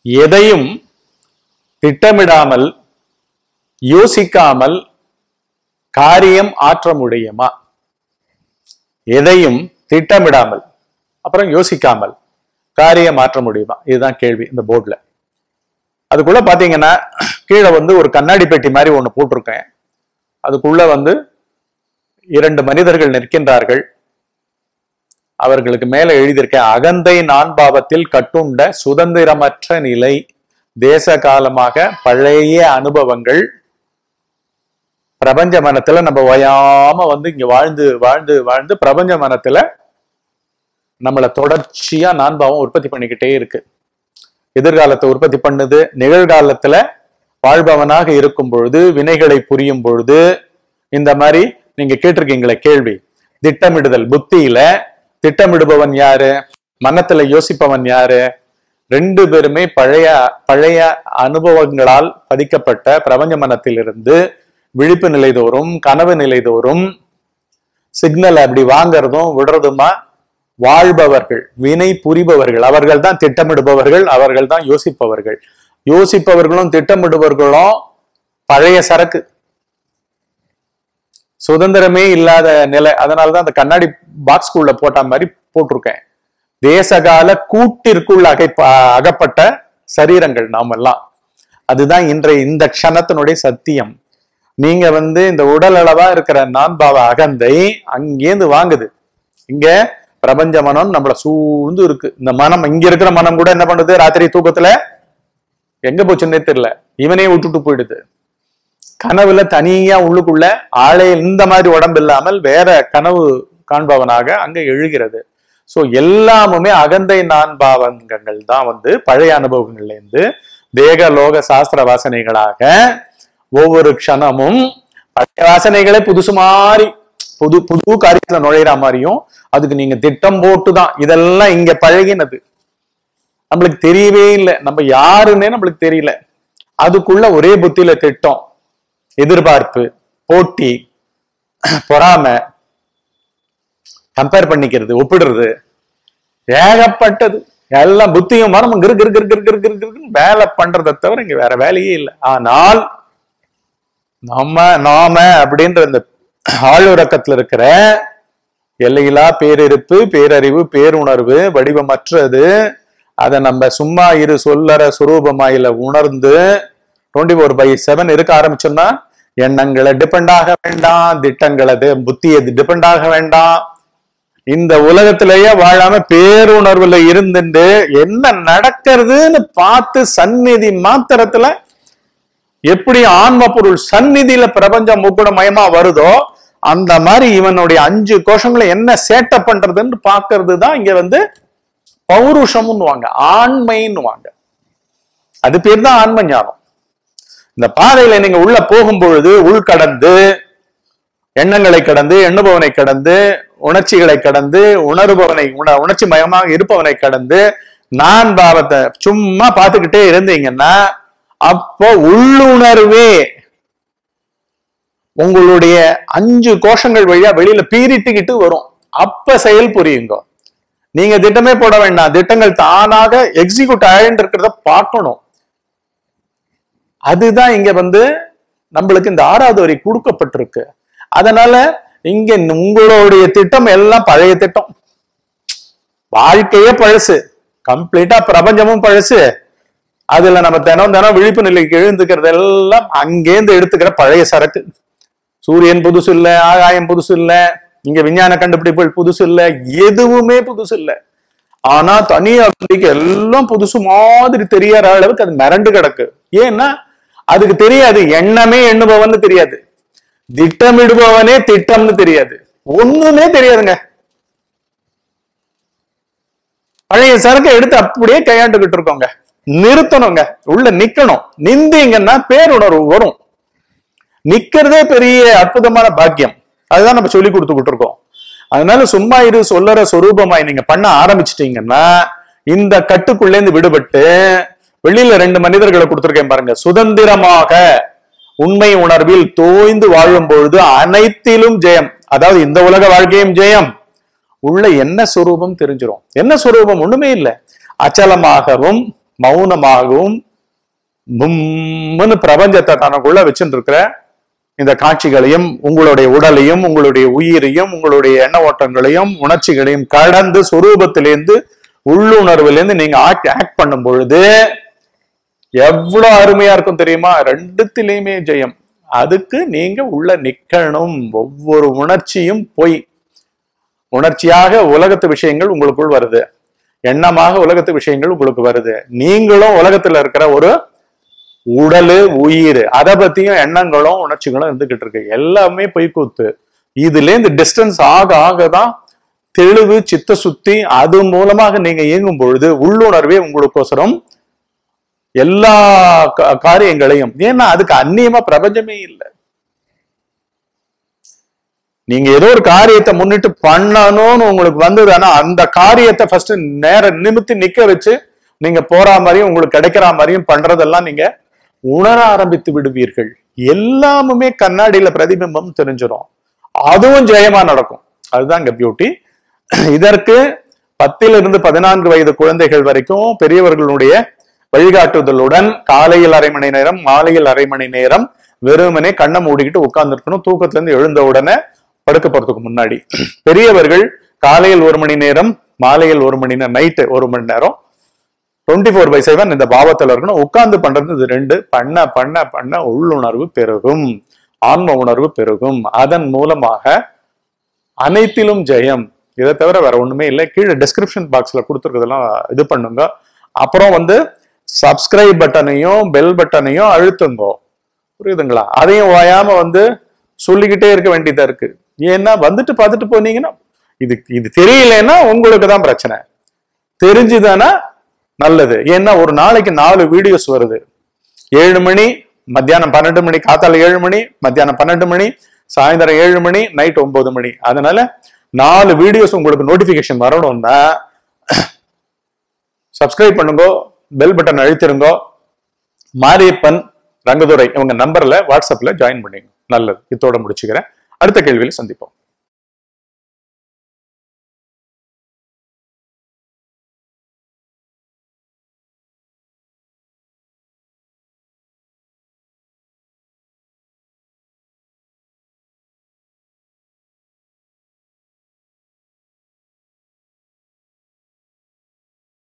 எதையும் திட்டமிடாமல் யோசிக்காமல் காரியம் ஆற்ற முடியுமா எதையும் திட்டமிடாமல் அப்புறம் யோசிக்காமல் காரியம் மாற்ற முடியுமா இதுதான் கேள்வி இந்த போர்டுல அதுக்குள்ள பாத்தீங்கன்னா கீழே வந்து ஒரு கண்ணாடி பெட்டி மாதிரி ஒண்ணு போட்டிருக்கேன் அதுக்குள்ள வந்து இரண்டு மனிதர்கள் நிற்கின்றார்கள் அவர்களுக்கு மேல எழுதியிருக்கேன் அகந்தை நான்பாவத்தில் கட்டுண்ட சுதந்திரமற்ற நிலை தேச காலமாக பழைய அனுபவங்கள் பிரபஞ்ச மனத்துல நம்ம ஓயாம வந்து இங்க வாழ்ந்து வாழ்ந்து வாழ்ந்து பிரபஞ்ச மனத்துல நம்மளை தொடர்ச்சியா நான்பாவம் உற்பத்தி பண்ணிக்கிட்டே இருக்கு எதிர்காலத்தை உற்பத்தி பண்ணுது நிகழ்காலத்துல வாழ்பவனாக இருக்கும் பொழுது வினைகளை புரியும் பொழுது இந்த மாதிரி நீங்க கேட்டிருக்கீங்களே கேள்வி திட்டமிடுதல் புத்தியில திட்டமிடுபவன் யாரு மனத்துல யோசிப்பவன் யாரு ரெண்டு பேருமே பழைய பழைய அனுபவங்களால் பதிக்கப்பட்ட பிரபஞ்ச மனத்திலிருந்து விழிப்பு நிலை தோறும் கனவு நிலை தோறும் சிக்னல் அப்படி வாங்குறதும் விடுறதுமா வாழ்பவர்கள் வினை புரிபவர்கள் அவர்கள் தான் திட்டமிடுபவர்கள் அவர்கள் தான் யோசிப்பவர்கள் யோசிப்பவர்களும் திட்டமிடுபவர்களும் பழைய சரக்கு சுதந்திரமே இல்லாத நிலை அதனாலதான் அந்த கண்ணாடி பாக்ஸ்குள்ள போட்ட மாதிரி போட்டிருக்கேன் தேசகால கூட்டிற்குள் அகை அகப்பட்ட சரீரங்கள் நாம் எல்லாம் அதுதான் இன்றைய இந்த க்ஷணத்தினுடைய சத்தியம் நீங்க வந்து இந்த உடல் அளவா இருக்கிற நான்பாவ அகந்தை அங்கேருந்து வாங்குது இங்க பிரபஞ்ச மனம் நம்மள சூழ்ந்து இருக்கு இந்த மனம் இங்க இருக்கிற மனம் கூட என்ன பண்ணுது ராத்திரி தூக்கத்துல எங்க போச்சுன்னே தெரியல இவனே விட்டுட்டு போயிடுது கனவுல தனியா உள்ளுக்குள்ள ஆளே இந்த மாதிரி உடம்பு இல்லாமல் வேற கனவு காண்பவனாக அங்க எழுகிறது சோ எல்லாமுமே அகந்தை நான்பாவங்கள் தான் வந்து பழைய அனுபவங்கள்ல இருந்து தேக லோக சாஸ்திர வாசனைகளாக ஒவ்வொரு க்ஷணமும் பழைய வாசனைகளே புதுசு மாதிரி புது புது காரியத்துல நுழையிற மாதிரியும் அதுக்கு நீங்க திட்டம் போட்டு தான் இதெல்லாம் இங்க பழகினது நம்மளுக்கு தெரியவே இல்லை நம்ம யாருன்னே நம்மளுக்கு தெரியல அதுக்குள்ள ஒரே புத்தியில திட்டம் எதிர்பார்ப்பு போட்டி பொறாமை கம்பேர் பண்ணிக்கிறது ஒப்பிடுறது ஏகப்பட்டது எல்லாம் புத்தியும் மனமும் கிரு கிரு கிரு கிரு கிரு கிரு கிருன்னு வேலை பண்றதை தவிர இங்க வேற வேலையே இல்லை ஆனால் நம்ம நாம அப்படின்ற இந்த ஆளுறக்கத்துல இருக்கிற எல்லையிலா பேரிருப்பு பேரறிவு பேருணர்வு வடிவமற்றது அதை நம்ம சும்மா இரு சொல்லற சுரூபமாயில உணர்ந்து டுவெண்ட்டி ஃபோர் பை செவன் இருக்க ஆரம்பிச்சோம்னா எண்ணங்களை டிபெண்ட் ஆக வேண்டாம் திட்டங்களை புத்தியை டிபெண்ட் ஆக வேண்டாம் இந்த உலகத்திலேயே வாழாம பேருணர்வுல இருந்துட்டு என்ன நடக்கிறதுன்னு பார்த்து சந்நிதி மாத்திரத்துல எப்படி ஆன்ம பொருள் சந்நிதியில பிரபஞ்சம் முக்குணமயமா வருதோ அந்த மாதிரி இவனுடைய அஞ்சு கோஷங்களை என்ன சேட்டை பண்றதுன்னு பாக்குறது தான் இங்க வந்து பௌருஷம்னுவாங்க ஆண்மைன்னுவாங்க அது பேர் தான் ஆன்ம ஞானம் இந்த பாதையில நீங்க உள்ள போகும் பொழுது உள்கடந்து எண்ணங்களை கடந்து எண்ணுபவனை கடந்து உணர்ச்சிகளை கடந்து உணர்பவனை உண உணர்ச்சி மயமாக இருப்பவனை கடந்து நான் பாவத்தை சும்மா பார்த்துக்கிட்டே இருந்தீங்கன்னா அப்போ உள்ளுணர்வே உங்களுடைய அஞ்சு கோஷங்கள் வழியா வெளியில பீரிட்டுக்கிட்டு வரும் அப்ப செயல் புரியுங்க நீங்க திட்டமே போட வேண்டாம் திட்டங்கள் தானாக எக்ஸிக்யூட் ஆயிட்டு இருக்கிறத பார்க்கணும் அதுதான் இங்க வந்து நம்மளுக்கு இந்த ஆறாவது வரி கொடுக்கப்பட்டிருக்கு அதனால இங்க உங்களுடைய திட்டம் எல்லாம் பழைய திட்டம் வாழ்க்கையே பழசு கம்ப்ளீட்டா பிரபஞ்சமும் பழசு அதுல நம்ம தினம் தினம் விழிப்பு நிலைக்கு எழுந்துக்கிறது எல்லாம் அங்கேருந்து எடுத்துக்கிற பழைய சரக்கு சூரியன் புதுசு இல்ல ஆகாயம் புதுசு இல்ல இங்க விஞ்ஞான கண்டுபிடிப்புகள் புதுசு இல்ல எதுவுமே புதுசு இல்ல ஆனா தனியார் எல்லாம் புதுசு மாதிரி தெரியற அளவுக்கு அது மிரண்டு கிடக்கு ஏன்னா அதுக்கு தெரியாது எண்ணமே எண்ணுபவன்னு தெரியாது திட்டமிடுபவனே திட்டம்னு தெரியாது ஒண்ணுமே தெரியாதுங்க பழைய சரக்கை எடுத்து அப்படியே கையாண்டுகிட்டு இருக்கோங்க நிறுத்தணுங்க உள்ள நிக்கணும் நிந்தீங்கன்னா பேருணர்வு வரும் நிக்கிறதே பெரிய அற்புதமான பாக்கியம் அதுதான் நம்ம சொல்லி கொடுத்துக்கிட்டு இருக்கோம் அதனால சும்மா இரு சொல்லற சொரூபமாய் நீங்க பண்ண ஆரம்பிச்சிட்டீங்கன்னா இந்த கட்டுக்குள்ளேருந்து விடுபட்டு வெளியில ரெண்டு மனிதர்களை கொடுத்துருக்கேன் பாருங்க சுதந்திரமாக உண்மை உணர்வில் தோய்ந்து வாழும் பொழுது அனைத்திலும் ஜெயம் அதாவது இந்த உலக வாழ்க்கையும் ஜெயம் உள்ள என்ன சுரூபம் தெரிஞ்சிரும் என்ன சுரூபம் ஒண்ணுமே இல்லை அச்சலமாகவும் மௌனமாகவும் மும்முன்னு பிரபஞ்சத்தை தனக்குள்ள வச்சுட்டு இருக்கிற இந்த காட்சிகளையும் உங்களுடைய உடலையும் உங்களுடைய உயிரையும் உங்களுடைய எண்ண ஓட்டங்களையும் உணர்ச்சிகளையும் கடந்து சொரூபத்திலேருந்து உள்ளுணர்விலேருந்து நீங்க ஆக்ட் ஆக்ட் பண்ணும் பொழுது எவ்வளவு அருமையா இருக்கும் தெரியுமா ரெண்டுத்திலையுமே ஜெயம் அதுக்கு நீங்க உள்ள நிக்கணும் ஒவ்வொரு உணர்ச்சியும் பொய் உணர்ச்சியாக உலகத்து விஷயங்கள் உங்களுக்குள் வருது எண்ணமாக உலகத்து விஷயங்கள் உங்களுக்கு வருது நீங்களும் உலகத்துல இருக்கிற ஒரு உடலு உயிர் அதை பத்தியும் எண்ணங்களும் உணர்ச்சிகளும் இருந்துகிட்டு இருக்கு எல்லாமே பொய்க்கூத்து இதுல இருந்து டிஸ்டன்ஸ் ஆக ஆக தான் தெளிவு சித்த சுத்தி அது மூலமாக நீங்க இயங்கும் பொழுது உள்ளுணர்வே உங்களுக்கோசரம் எல்லா கா- காரியங்களையும் ஏன்னா அதுக்கு அந்நியமா பிரபஞ்சமே இல்லை நீங்க ஏதோ ஒரு காரியத்தை முன்னிட்டு பண்ணணும்னு உங்களுக்கு வந்ததுன்னா அந்த காரியத்தை ஃபர்ஸ்ட் நேர நிமித்தி நிக்க வச்சு நீங்க போற மாதிரியும் உங்களுக்கு கிடைக்கிற மாதிரியும் பண்றதெல்லாம் நீங்க உணர ஆரம்பித்து விடுவீர்கள் எல்லாமுமே கண்ணாடியில பிரதிபிம்பம் தெரிஞ்சிடும் அதுவும் ஜெயமா நடக்கும் அதுதான் இங்க பியூட்டி இதற்கு பத்திலிருந்து பதினான்கு வயது குழந்தைகள் வரைக்கும் பெரியவர்களுடைய வழிகாட்டுதலுடன் காலையில் அரை மணி நேரம் மாலையில் அரை மணி நேரம் வெறுமனே கண்ணை மூடிக்கிட்டு உட்கார்ந்துருக்கணும் தூக்கத்துல இருந்து எழுந்த உடனே படுக்க போறதுக்கு முன்னாடி பெரியவர்கள் காலையில் ஒரு மணி நேரம் மாலையில் ஒரு மணி நேரம் நைட்டு ஒரு மணி நேரம் டுவெண்ட்டி ஃபோர் பை செவன் இந்த பாவத்துல இருக்கணும் உட்கார்ந்து பண்றது இது ரெண்டு பண்ண பண்ண பண்ண உள்ளுணர்வு பெருகும் ஆன்ம உணர்வு பெருகும் அதன் மூலமாக அனைத்திலும் ஜெயம் இதை தவிர வேற ஒண்ணுமே இல்லை கீழே டிஸ்கிரிப்ஷன் பாக்ஸ்ல கொடுத்துருக்கதெல்லாம் இது பண்ணுங்க அப்புறம் வந்து சப்ஸ்கிரைப் பட்டனையும் பெல் பட்டனையும் அழுத்துங்கோ புரியுதுங்களா அதையும் ஓயாம வந்து சொல்லிக்கிட்டே இருக்க வேண்டியதா இருக்கு ஏன்னா வந்துட்டு பார்த்துட்டு போனீங்கன்னா இது இது தெரியலன்னா உங்களுக்கு தான் பிரச்சனை தெரிஞ்சுதானா நல்லது ஏன்னா ஒரு நாளைக்கு நாலு வீடியோஸ் வருது ஏழு மணி மத்தியானம் பன்னெண்டு மணி காத்தால ஏழு மணி மத்தியானம் பன்னெண்டு மணி சாயந்தரம் ஏழு மணி நைட் ஒன்பது மணி அதனால நாலு வீடியோஸ் உங்களுக்கு நோட்டிபிகேஷன் வரணும்னா சப்ஸ்கிரைப் பண்ணுங்க பெல் பட்டன் அழுத்திருங்கோ மாரியப்பன் ரங்கதுரை இவங்க நம்பர்ல வாட்ஸ்அப்ல ஜாயின் பண்ணிங்க நல்லது இதோட முடிச்சுக்கிறேன் அடுத்த கேள்வியில சந்திப்போம்